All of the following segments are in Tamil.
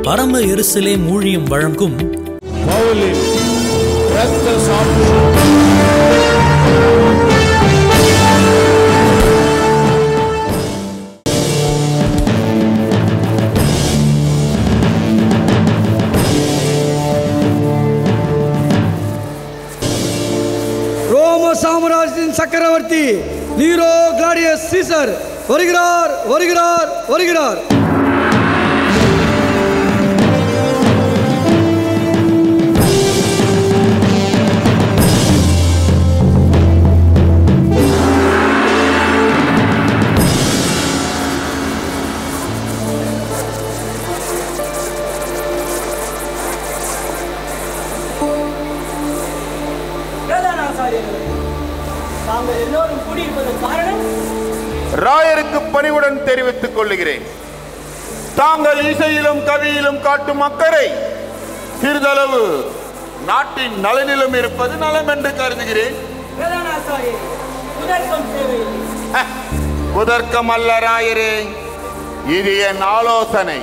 பரம எருசலேம் ஊழியம் வழங்கும் பவுலின் இரத்த சாட்சி ரோம சாம்ராஜ்யத்தின் சக்கரவர்த்தி நீரோ கிளாடியஸ் சீசர் வருகிறார் வருகிறார் வருகிறார் பிரதானாசாரியர்களே, தாங்கள் எல்லோரும் கூடியிருப்பதன் காரணம் ராயருக்கு பணிவுடன் தெரிவித்துக் கொள்ளுகிறேன் தாங்கள் இசையிலும் கவியிலும் காட்டும் அக்கறை சிறிதளவு நாட்டின் நலனிலும் இருப்பது நலம் என்று கருதுகிறேன் பிரதானாசாரியரே, முதற்கம் தேவையில்லை ஹ, குதர்க்கம் அல்ல ராயரே இது என் ஆலோசனை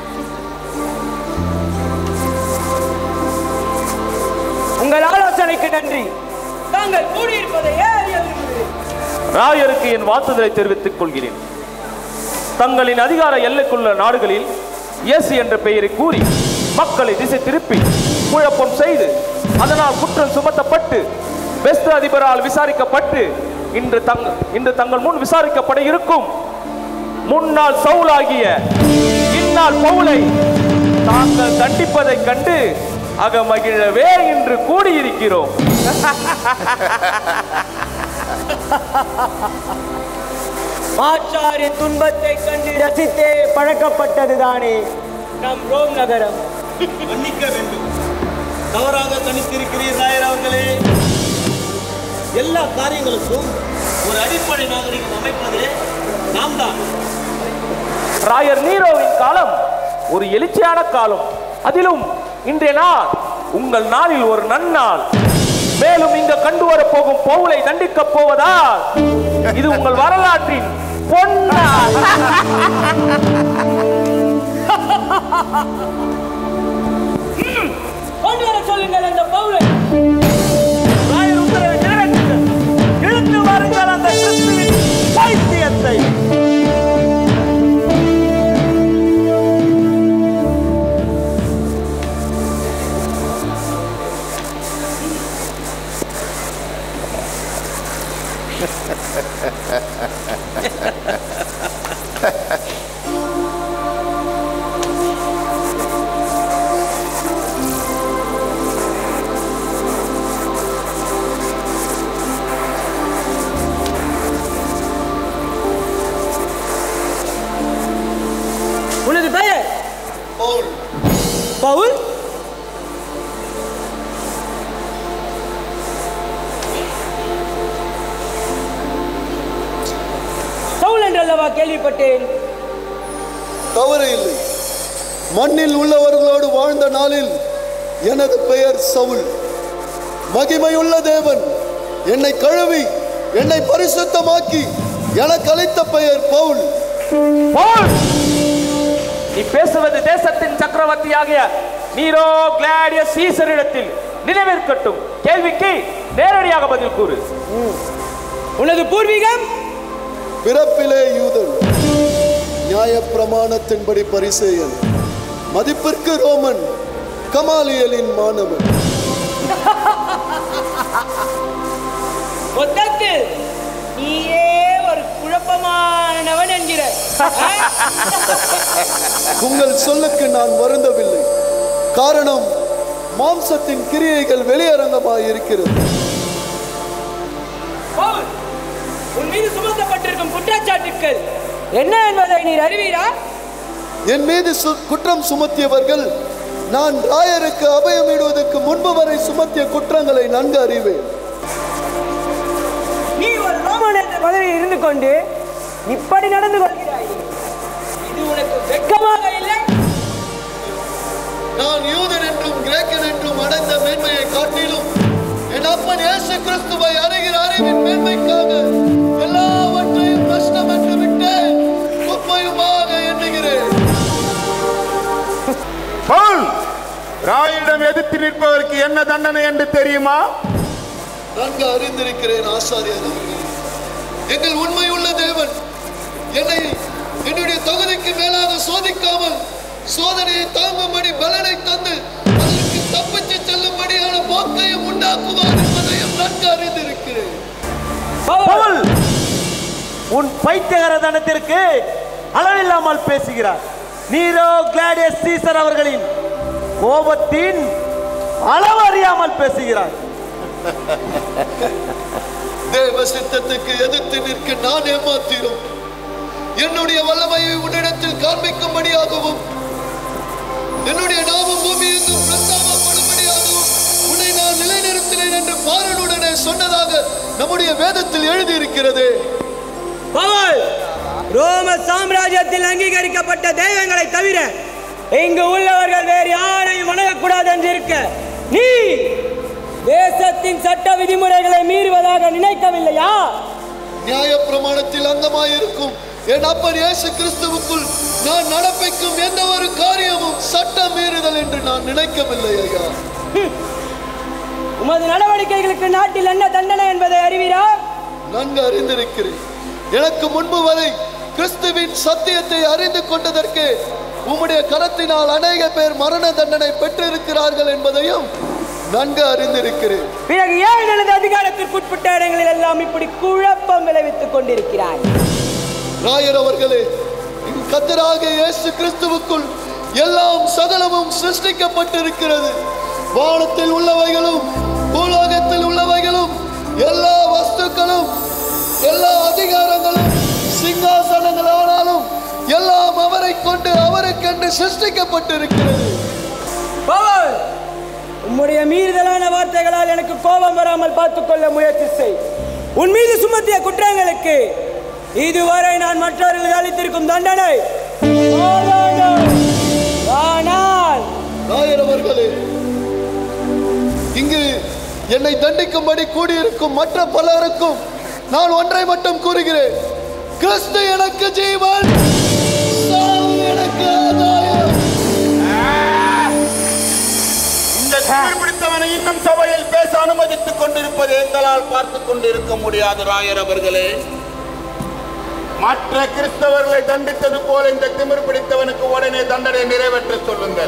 உங்கள் ஆலோசனைக்கு நன்றி தாங்கள் கூடியிருப்பதை ஏன் அறிய விரும்புகிறேன் ராயருக்கு என் வாழ்த்துதலை தெரிவித்துக் கொள்கிறேன் தங்களின் அதிகார எல்லைக்குள்ள நாடுகளில் இயேசு என்ற பெயரை கூறி மக்களை திசை திருப்பி குழப்பம் செய்து அதனால் குற்றம் சுமத்தப்பட்டு பெஸ்ட் அதிபரால் விசாரிக்கப்பட்டு இன்று தங் இன்று தங்கள் முன் விசாரிக்கப்பட இருக்கும் முன்னாள் சவுலாகிய இந்நாள் பவுலை தாங்கள் தண்டிப்பதைக் கண்டு அகமகிழவே இன்று கூடியிருக்கிறோம் மாற்றாரி துன்பத்தை கண்டு ரசித்தே பழக்கப்பட்டதுதானே நம் ரோம் நகரம் மன்னிக்க வேண்டும் தவறாக கணித்திருக்கிறீர் ராயர் அவர்களே எல்லா காரியங்களுக்கும் ஒரு அடிப்படை நாகரிகம் அமைப்பதே நாம் தான் ராயர் நீரோவின் காலம் ஒரு எழுச்சியான காலம் அதிலும் இன்றைய நாள் உங்கள் நாளில் ஒரு நன்னாள் மேலும் இங்க கண்டு வரப்போகும் பவுலை தண்டிக்கப் போவதால் இது உங்கள் வரலாற்றின் பொன்னாள் கொண்டு வர சொல்லுங்கள் அந்த பவுலை ராயர் உத்தரவை நிறைவேற்றுங்கள் இழுத்து வாருங்கள் அந்த கிறிஸ்துவின் பைத்தியத்தை உனது பெயர் பவுல் பவுல் என்றல்லவா கேள்விப்பட்டேன் தவறு இல்லை மண்ணில் உள்ளவர்களோடு வாழ்ந்த நாளில் எனது பெயர் சவுல் மகிமையுள்ள தேவன் என்னை கழுவி என்னை பரிசுத்தமாக்கி எனக்கு அளித்த பெயர் பவுல் பவுல் நீ பேசுவது தேசத்தின் சக்கரவர்த்தியாகிய நீரோ கிளாடியஸ் சீசரிடத்தில் நினைவிருக்கட்டும் கேள்விக்கு நேரடியாக பதில் கூறு உனது பூர்வீகம் பிறப்பிலே யூதன் நியாயப்பிரமாணத்தின்படி பரிசேயன் மதிப்பிற்கு ரோமன் கமாலியலின் மாணவன் மொத்தத்தில் நீயே ஒரு குழப்பமானவன் என்கிற உங்கள் சொல்லுக்கு நான் வருந்தவில்லை காரணம் மாம்சத்தின் கிரியைகள் வெளியரங்கமாய் இருக்கிறது பவுல் உன் மீது சுமத்தப்பட்டிருக்கும் குற்றச்சாட்டுக்கள் என்ன என்பதை நீர் அறிவீரா என் மீது சு- குற்றம் சுமத்தியவர்கள் நான் ராயருக்கு அபயமிடுவதற்கு முன்பு வரை சுமத்திய குற்றங்களை நன்கு அறிவேன் நீ ஒரு ரோமன் என்ற பதவியில் இருந்து கொண்டு இப்படி நடந்து கொள்கிறாய் இது உனக்கு வெட்கமாக இல்லை நான் யூதன் என்றும் கிரேக்கன் என்றும் அடைந்த மேன்மையை காட்டிலும் என் அப்பன் இயேசு கிறிஸ்துவை அறிகிற அறிவின் மேன்மைக்காக எல்லாவற்றையும் நஷ்டம் என்று விட்டேன் குப்பையுமாக எண்ணுகிறேன் உங்களிடம் எதிர்த்து நிற்பவருக்கு என்ன தண்டனை என்று தெரியுமா நன்கு அறிந்திருக்கிறேன் ஆசாரியர் அவர்களே. எங்கள் உண்மையுள்ள தேவன் என்னை என்னுடைய தகுதிக்கு மேலாக சோதிக்காமல் சோதனையை தாங்கும்படி பலனை தந்து அதற்கு தப்பிச்சு செல்லும்படியான போக்கையும் உண்டாக்குவார் என்பதையும் நன்கு அறிந்திருக்கிறேன் பவுல் உன் பைத்தியகரதனத்திற்கு அளவில்லாமல் பேசுகிறார் நீரோ கிளாடியஸ் சீசர் அவர்களின் கோபத்தின் அளவு அறியாமல் பேசுகிறார் தேவ சித்தத்துக்கு எதிர்த்து நிற்க நான் ஏமாத்திரும் என்னுடைய வல்லமையை உன்னிடத்தில் காண்பிக்கும்படியாகவும் என்னுடைய நாமம் பூமி எங்கும் பிரஸ்தாபப்படும்படியாகவும் உன்னை நான் நிலைநிறுத்தினேன் என்று பாரனுடனே சொன்னதாக நம்முடைய வேதத்தில் எழுதியிருக்கிறதே பவுல் ரோம சாம்ராஜ்யத்தில் அங்கீகரிக்கப்பட்ட தெய்வங்களை தவிர இங்கு உள்ளவர்கள் வேறு யாரையும் வணங்கக்கூடாது என்று இருக்க நீ தேசத்தின் சட்ட விதிமுறைகளை மீறுவதாக நினைக்கவில்லையா நியாயப்பிரமாணத்தில் அங்கமாயிருக்கும் என் அப்பன் இயேசு கிறிஸ்துவுக்குள் நான் நடப்பிக்கும் எந்த ஒரு காரியமும் சட்ட மீறுதல் என்று நான் நினைக்கவில்லை ஐயா உமது நடவடிக்கைகளுக்கு நாட்டில் என்ன தண்டனை என்பதை அறிவீரா நன்கு அறிந்திருக்கிறேன் எனக்கு முன்பு வரை கிறிஸ்துவின் சத்தியத்தை அறிந்து கொண்டதற்கு உம்முடைய கரத்தினால் அநேக பேர் மரண தண்டனை பெற்றிருக்கிறார்கள் என்பதையும் நன்கு அறிந்திருக்கிறேன் பிறகு ஏன் எனது அதிகாரத்திற்குட்பட்ட இடங்களில் எல்லாம் இப்படி குழப்பம் விளைவித்துக் கொண்டிருக்கிறாய் ராயர் அவர்களே என் கத்தராக இயேசு கிறிஸ்துவுக்குள் எல்லாம் சகலமும் சிருஷ்டிக்கப்பட்டிருக்கிறது வானத்தில் உள்ளவைகளும் பூலோகத்தில் உள்ளவைகளும் எல்லா வஸ்துக்களும் எல்லா அதிகாரங்களும் சிங்காசனங்களானாலும் எல்லாம் அவரை கொண்டு அவருக்கென்று சிருஷ்டிக்கப்பட்டிருக்கிறது பவுல் உம்முடைய மீறுதலான வார்த்தைகளால் எனக்கு கோபம் வராமல் பார்த்துக்கொள்ள முயற்சி செய் உன் மீது சுமத்திய குற்றங்களுக்கு இதுவரை நான் மற்றவர்களுக்கு அளித்திருக்கும் தண்டனை போதாது. ஆனால் ராயர் அவர்களே இங்கு என்னை தண்டிக்கும்படி கூடியிருக்கும் மற்ற பலருக்கும் நான் ஒன்றை மட்டும் கூறுகிறேன் கிறிஸ்து எனக்கு ஜீவன் சாவு எனக்கு ஆதாயம் இந்த திமிர் பிடித்தவனை இன்னும் சபையில் பேச அனுமதித்துக் கொண்டிருப்பது எங்களால் பார்த்துக் கொண்டிருக்க முடியாது ராயர் அவர்களே மற்ற கிறிஸ்தவர்களை தண்டித்தது போல இந்த திமிர் பிடித்தவனுக்கு உடனே தண்டனை நிறைவேற்ற சொல்லுங்கள்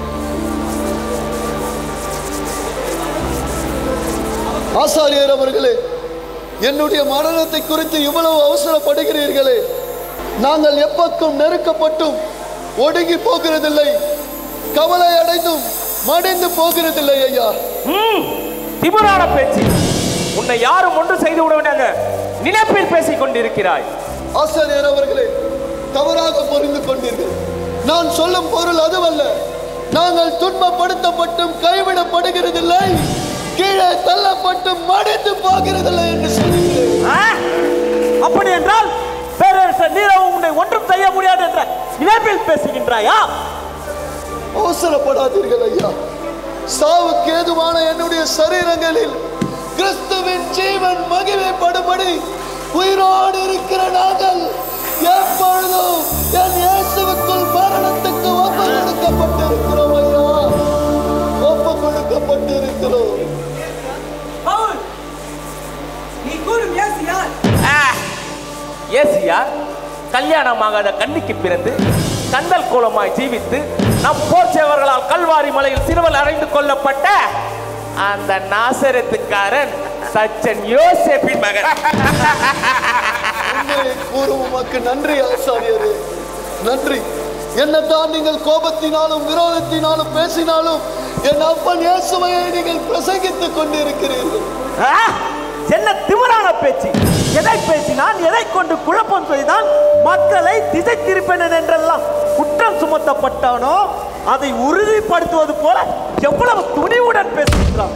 ஆசாரியர் அவர்களே என்னுடைய மரணத்தை குறித்து இவ்வளவு அவசரப்படுகிறீர்களே நாங்கள் எப்பக்கம் நெருக்கப்பட்டும் ஒடுங்கி போகிறதில்லை கவலை அடைந்தும் மடிந்து போகிறதில்லை ஐயா ம், திமிரான பேச்சு உன்னை யாரும் ஒன்று செய்து விடுவனாங்க நினைப்பில் பேசிக் கொண்டிருக்கிறாய் ஆசாரியர் அவர்களே தவறாக புரிந்து கொண்டீர்கள் நான் சொல்லும் பொருள் அதுவல்ல நாங்கள் துன்பப்படுத்தப்பட்டும் கைவிடப்படுகிறதில்லை கீழே தள்ளப்பட்டும் மடிந்து போகிறதில்லை என்று சொல்லுகிறேன் ஆ? அப்படி என்றால் பேரரசர் நீரவ் உன்னை ஒன்றும் செய்ய முடியாது என்ற நினைப்பில் பேசுகின்றாயா அவசரப்படாதீர்கள் ஐயா சாவுக்கு ஏதுவான என்னுடைய சரீரங்களில் கிறிஸ்துவின் ஜீவன் மகிமைப்படும்படி உயிரோடு இருக்கிற நாங்கள் எப்பொழுதும் என் இயேசுவுக்குள் மரணத்துக்கு ஒப்பு கொடுக்கப்பட்டிருக்கிறோம் ஐயா ஒப்பு கொடுக்கப்பட்டிருக்கிறோம் பவுல் நீ கூறும் இயேசு யார் ஏசியா கல்யாணமாகாத கன்னிக்கு பிறந்து கந்தல் கோலமாய் ஜீவித்து நம் போர் சேவர்களால் கல்வாரி மலையில் சிறுவல் அறைந்து கொல்லப்பட்ட அந்த நாசரத்துக்காரன் சச்சன் யோசேப்பின் மகன் உண்மையை கூறும் உமக்கு நன்றி ஆசாரியரே நன்றி என்னத்தான் நீங்கள் கோபத்தினாலும் விரோதத்தினாலும் பேசினாலும் என் அப்பன் இயேசுவையை நீங்கள் பிரசங்கித்துக் கொண்டிருக்கிறீர்கள் ஆ? என்ன திமிரான பேச்சு எதை பேசினான் எதை கொண்டு குழப்பம் செய்தான் மக்களை திசை திருப்பினன் என்றெல்லாம் குற்றம் சுமத்தப்பட்டானோ அதை உறுதிப்படுத்துவது போல எவ்வளவு துணிவுடன் பேசுகிறான்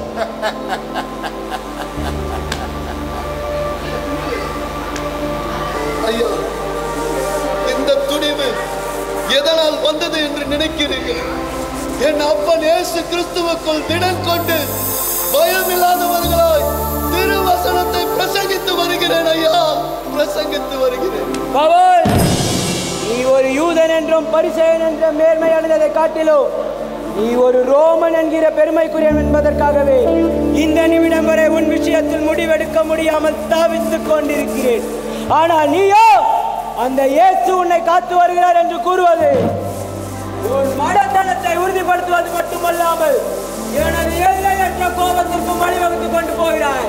ஐயா இந்த துணிவு எதனால் வந்தது என்று நினைக்கிறீர்கள் என் அப்பன் இயேசு கிறிஸ்துவுக்குள் திடன் கொண்டு பயமில்லாதவர்களாய் திருவசனத்தை பிரசங்கித்து வருகிறேன் ஐயா பிரசங்கித்து வருகிறேன் பவுல் நீ ஒரு யூதன் என்றும் பரிசேயன் என்றும் மேன்மை அடைந்ததை காட்டிலும் நீ ஒரு ரோமன் என்கிற பெருமைக்குரியவன் என்பதற்காகவே இந்த நிமிடம் வரை உன் விஷயத்தில் முடிவெடுக்க முடியாமல் தவித்துக் கொண்டிருக்கிறேன் ஆனால் நீயோ அந்த இயேசு உன்னை காத்து வருகிறார் என்று கூறுவது உன் மடத்தனத்தை உறுதிப்படுத்துவது மட்டுமல்லாமல் எனது எல்லையற்ற கோபத்திற்கும் வழிவகுத்துக் கொண்டு போகிறாய்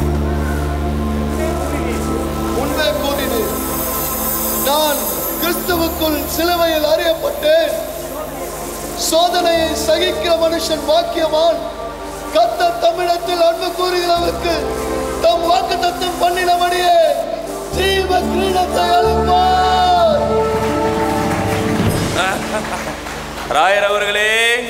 உண்மை கூறினேன் நான் கிறிஸ்துவுக்குள் சிலுவையில் அறியப்பட்டேன் சோதனையை சகிக்கிற மனுஷன் வாக்கியவான் கத்த தமிழத்தில் அன்பு கூறுகிறவருக்கு தம் வாக்கு தத்துவம் பண்ணினபடியே ஜீவ கிரீடத்தை அளிப்பார் ராயர் அவர்களே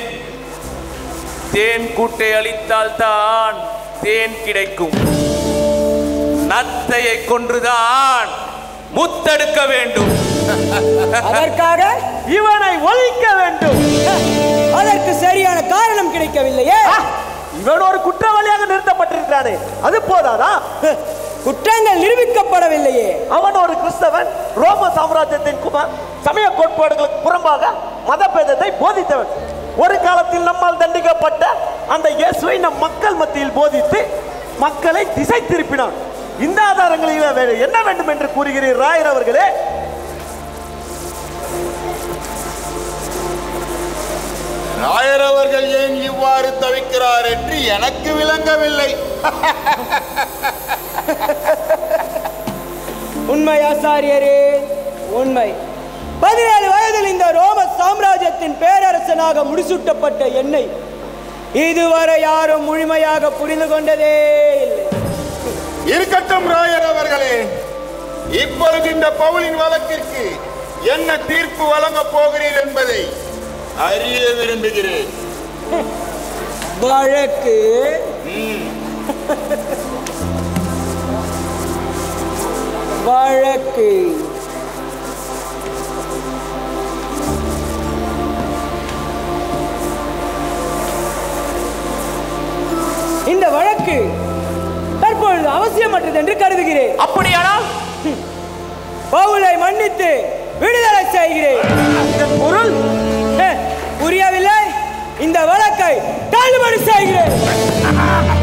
தேன் கூட்டை அளித்தால் தான் தேன் கிடைக்கும் நத்தையை கொன்றுதான் முத்தெடுக்க வேண்டும் அதற்காக இவனை ஒழிக்க வேண்டும் அதற்கு சரியான காரணம் கிடைக்கவில்லையே ஆ, இவன் ஒரு குற்றவாளியாக நிறுத்தப்பட்டிருக்கிறானே அது போதாதா குற்றங்கள் நிரூபிக்கப்படவில்லையே அவன் ஒரு கிறிஸ்தவன் ரோம சாம்ராஜ்யத்தின் குமார் சமய கோட்பாடுகளுக்கு புறம்பாக மதபேதத்தை போதித்தவன் ஒரு காலத்தில் நம்மால் தண்டிக்கப்பட்ட அந்த இயேசுவை நம் மக்கள் மத்தியில் போதித்து மக்களை திசை திருப்பினான் இந்த ஆதாரங்களில் வேறு என்ன வேண்டும் என்று கூறுகிறீர் ராயர் அவர்களே ராயர் அவர்கள் ஏன் இவ்வாறு தவிக்கிறார் என்று எனக்கு விளங்கவில்லை உண்மை ஆசாரியரே உண்மை பதினேழு வயதில் இந்த ரோம சாம்ராஜ்யத்தின் பேரரசனாக முடிசூட்டப்பட்ட என்னை இதுவரை யாரும் முழுமையாக புரிந்து கொண்டதே இல்லை இருக்கட்டும் ராயர் அவர்களே இப்பொழுது இந்த பவுலின் வழக்கிற்கு என்ன தீர்ப்பு வழங்கப் போகிறீர் என்பதை அறிய விரும்புகிறேன் வழக்கு வழக்கு இந்த வழக்கு தற்பொழுது அவசியமற்றது என்று கருதுகிறேன் அப்படியானால் பவுலை மன்னித்து விடுதலை செய்கிறேன் இதன் பொருள் ஹே, புரியவில்லை இந்த வழக்கை தள்ளுபடி செய்கிறேன்